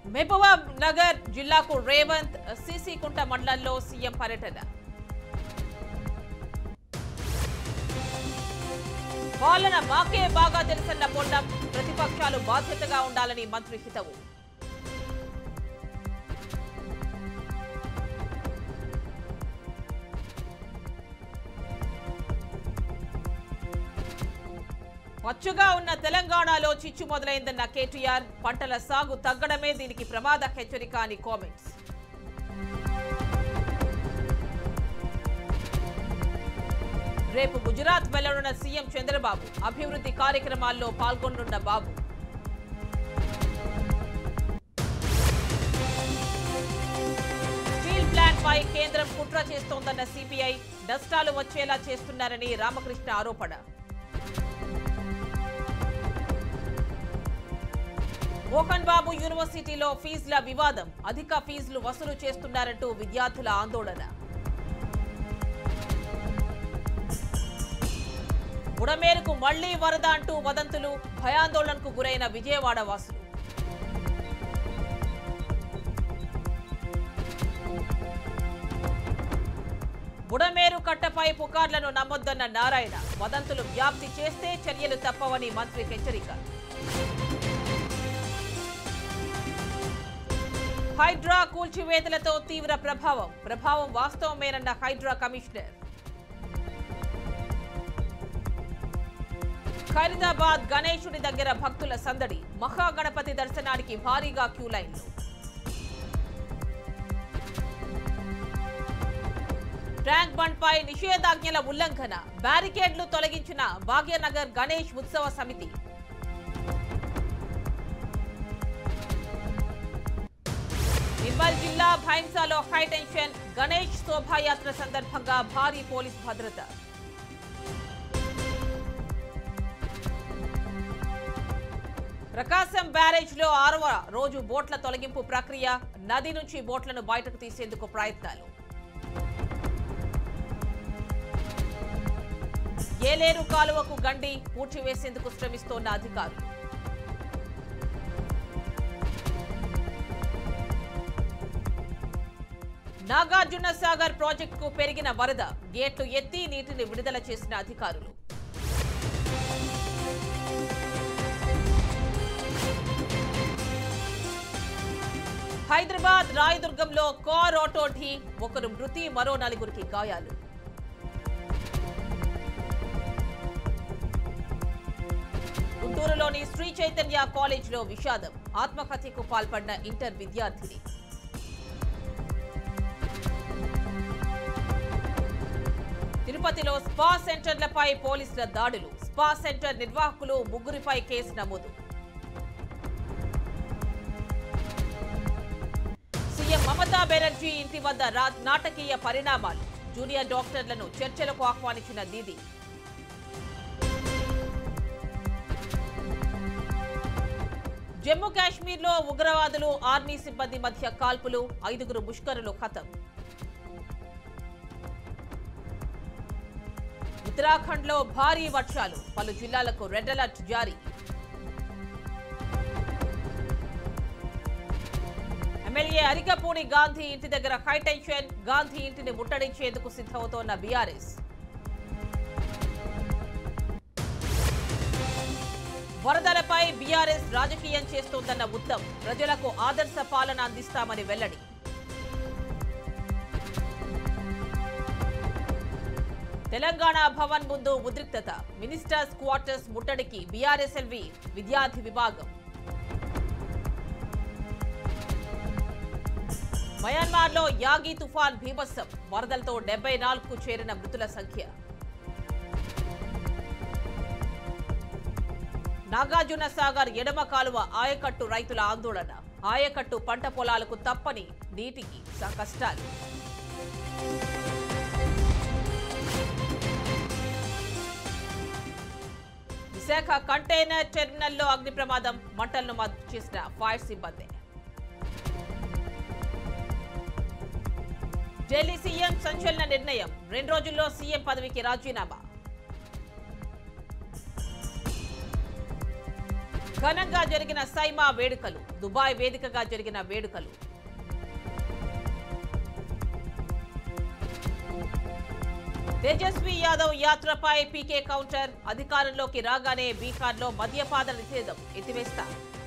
మహబూబాబ్ నగర్ జిల్లాకు రేవంత్ సీసీకుంట మండలంలో సీఎం పర్యటన పాలన మాకే బాగా తెలుసన్న పొండం ప్రతిపక్షాలు బాధ్యతగా ఉండాలని మంత్రి హితవు పచ్చుగా ఉన్న తెలంగాణలో చిచ్చు మొదలైందన్న కేటీఆర్ పంటల సాగు తగ్గడమే దీనికి ప్రమాద హెచ్చరిక అని కామెంట్స్ రేపు గుజరాత్ వెళ్లనున్న సీఎం చంద్రబాబు అభివృద్ధి కార్యక్రమాల్లో పాల్గొనున్న బాబు స్టీల్ ప్లాంట్ పై కేంద్రం కుట్ర చేస్తోందన్న సిపిఐ నష్టాలు వచ్చేలా చేస్తున్నారని రామకృష్ణ ఆరోపణ మోహన్ బాబు యూనివర్సిటీలో ఫీజుల వివాదం అధిక ఫీజులు వసూలు చేస్తున్నారంటూ విద్యార్థుల ఆందోళన బుడమేరుకు మళ్లీ వరద అంటూ వదంతులు భయాందోళనకు గురైన విజయవాడ వాసులు బుడమేరు కట్టపై పుకార్లను నమ్మొద్దన్న నారాయణ వదంతులు వ్యాప్తి చేస్తే చర్యలు తప్పవని మంత్రి హెచ్చరిక హైడ్రా కూల్చివేతలతో తీవ్ర ప్రభావం ప్రభావం వాస్తవమేనన్న హైడ్రా కమిషనర్ ఖైరదాబాద్ గణేశుడి దగ్గర భక్తుల సందడి మహాగణపతి దర్శనానికి భారీగా క్యూ లైన్లు ట్యాంక్ బండ్ పై నిషేధాజ్ఞల ఉల్లంఘన బ్యారికేడ్లు తొలగించిన భాగ్యనగర్ గణేష్ ఉత్సవ సమితి నిర్మల్ జిల్లా భైంసాలో హైటెన్షన్ గణేష్ శోభాయాత్ర సందర్భంగా భారీ పోలీస్ భద్రత ప్రకాశం బ్యారేజ్ లో ఆరవ రోజు బోట్ల తొలగింపు ప్రక్రియ నది నుంచి బోట్లను బయటకు తీసేందుకు ప్రయత్నాలు ఏలేరు కాలువకు గండి పూడ్చివేసేందుకు శ్రమిస్తోన్న అధికారులు నాగార్జున సాగర్ ప్రాజెక్టుకు పెరిగిన వరద గేట్లు ఎత్తి నీటిని విడుదల చేసిన అధికారులు హైదరాబాద్ రాయదుర్గంలో కార్ ఆటో ఢీ ఒకరు మృతి మరో నలుగురికి గాయాలు గుంటూరులోని శ్రీ చైతన్య కాలేజీలో విషాదం ఆత్మహత్యకు పాల్పడిన ఇంటర్ విద్యార్థిని తిరుపతిలో స్పా సెంటర్లపై పోలీసుల దాడులు స్పా సెంటర్ నిర్వాహకులు ముగ్గురిపై కేసు నమోదు సీఎం మమతా బెనర్జీ ఇంటి వద్ద రా- నాటకీయ పరిణామాలు జూనియర్ డాక్టర్లను చర్చలకు ఆహ్వానించిన దీది జమ్మూ కాశ్మీర్లో ఉగ్రవాదులు ఆర్మీ సిబ్బంది మధ్య కాల్పులు ఐదుగురు ముష్కరులు ఖతం ఉత్తరాఖండ్లో భారీ వర్షాలు పలు జిల్లాలకు రెడ్ అలర్ట్ జారీ ఎమ్మెల్యే అరికపూడి గాంధీ ఇంటి దగ్గర హైటెన్షన్ గాంధీ ఇంటిని ముట్టడించేందుకు సిద్ధమవుతోన్న బీఆర్ఎస్ వరదలపై బీఆర్ఎస్ రాజకీయం చేస్తోందన్న ఉత్తమ్ ప్రజలకు ఆదర్శ పాలన అందిస్తామని వెల్లడి తెలంగాణ భవన్ ముందు ఉద్రిక్తత మినిస్టర్స్ క్వార్టర్స్ ముట్టడికి బీఆర్ఎస్ఎల్వి విద్యార్థి విభాగం మయన్మార్లో యాగి తుఫాన్ భీభత్సం వరదలతో డెబ్బై నాలుగుకు చేరిన మృతుల సంఖ్య నాగార్జున సాగర్ ఎడమ కాలువ ఆయకట్టు రైతుల ఆందోళన ఆయకట్టు పంట పొలాలకు తప్పని నీటికి స- కష్టాలు విశాఖ కంటైనర్ టెర్మినల్లో అగ్ని ప్రమాదం మంటలను మద్దతు చేసిన ఫైర్ సిబ్బంది ఢిల్లీ సీఎం సంచలన నిర్ణయం రెండు రోజుల్లో సీఎం పదవికి రాజీనామా ఘనంగా జరిగిన సైమా వేడుకలు దుబాయ్ వేదికగా జరిగిన వేడుకలు తేజస్వి యాదవ్ యాత్రపై పీకే కౌంటర్ అధికారంలోకి రాగానే బీహార్లో మద్యపాన నిషేధం ఎత్తివేస్తా